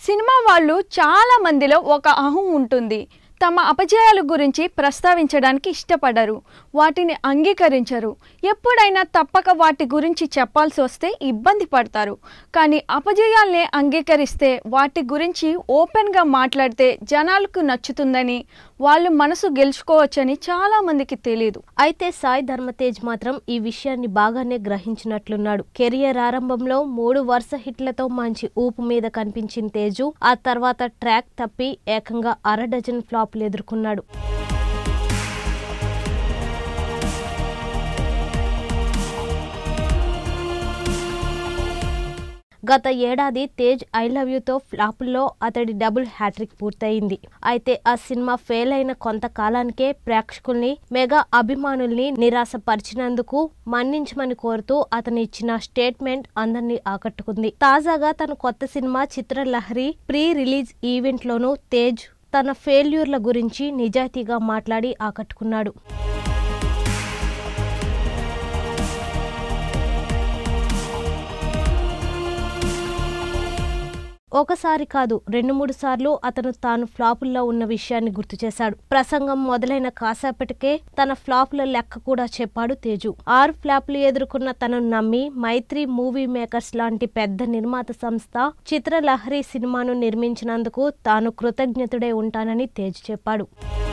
cinema వాళ్ళు చాలా మందిలో ఒక అహం ఉంటుంది తమ అపజయాల గురించి ప్రస్తావించడానికి ఇష్టపడరు వాటిని అంగీకరించరు ఎప్పుడైనా తప్పక వాటి గురించి చెప్పాల్సి వస్తే ఇబ్బంది పడతారు కానీ అపజయాల్ని అంగీకరిస్తే వాటి గురించి ఓపెన్గా మాట్లాడితే జనాలకు నచ్చుతుందని వాళ్ళు మనసు గెలుచుకోవచ్చని చాలా మందికి తెలియదు అయితే సాయి ధర్మతేజ్ మాత్రం ఈ విషయాన్ని బాగానే గ్రహించినట్లున్నాడు కెరియర్ ఆరంభంలో మూడు వరుస హిట్లతో మంచి ఊపు మీద కనిపించిన తేజు ఆ తర్వాత ట్రాక్ తప్పి ఏకంగా అర డజన్ ఫ్లాప్లు ఎదుర్కొన్నాడు గత ఏడాది తేజ్ ఐ లవ్ యూతో ఫ్లాపుల్లో అతడి డబుల్ హ్యాట్రిక్ పూర్తయింది అయితే ఆ సినిమా ఫెయిల్ అయిన కొంతకాలానికే ప్రేక్షకుల్ని మెగా అభిమానుల్ని నిరాశపరిచినందుకు మన్నించమని కోరుతూ అతను ఇచ్చిన స్టేట్మెంట్ అందరినీ ఆకట్టుకుంది తాజాగా తన కొత్త సినిమా చిత్రలహరి ప్రీ రిలీజ్ ఈవెంట్ లోనూ తేజ్ తన ఫెయిల్యూర్ల గురించి నిజాయితీగా మాట్లాడి ఆకట్టుకున్నాడు ఒకసారి కాదు రెండు మూడు సార్లు అతను తాను ఫ్లాపుల్లో ఉన్న విషయాన్ని గుర్తు చేశాడు ప్రసంగం మొదలైన కాసేపటికే తన ఫ్లాపుల లెక్క కూడా చెప్పాడు తేజు ఆరు ఫ్లాపులు ఎదుర్కొన్న తనను నమ్మి మైత్రి మూవీ మేకర్స్ లాంటి పెద్ద నిర్మాత సంస్థ చిత్రలహరి సినిమాను నిర్మించినందుకు తాను కృతజ్ఞతుడే ఉంటానని తేజ్ చెప్పాడు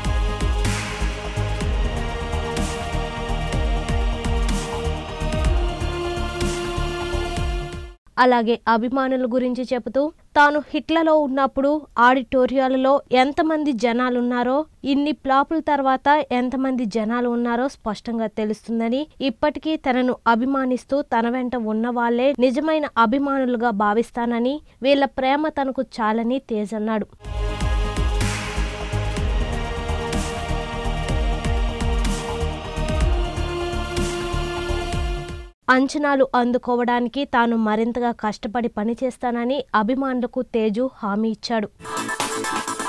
అలాగే అభిమానుల గురించి చెబుతూ తాను హిట్లలో ఉన్నప్పుడు ఆడిటోరియాలలో ఎంతమంది జనాలున్నారో ఇన్ని ప్లాపుల తర్వాత ఎంతమంది జనాలు ఉన్నారో స్పష్టంగా తెలుస్తుందని ఇప్పటికీ తనను అభిమానిస్తూ తన వెంట ఉన్న వాళ్లే నిజమైన అభిమానులుగా భావిస్తానని వీళ్ళ ప్రేమ తనకు చాలని తేజ్ అన్నాడు అంచనాలు అందుకోవడానికి తాను మరింతగా కష్టపడి పనిచేస్తానని అభిమానులకు తేజు హామీ ఇచ్చాడు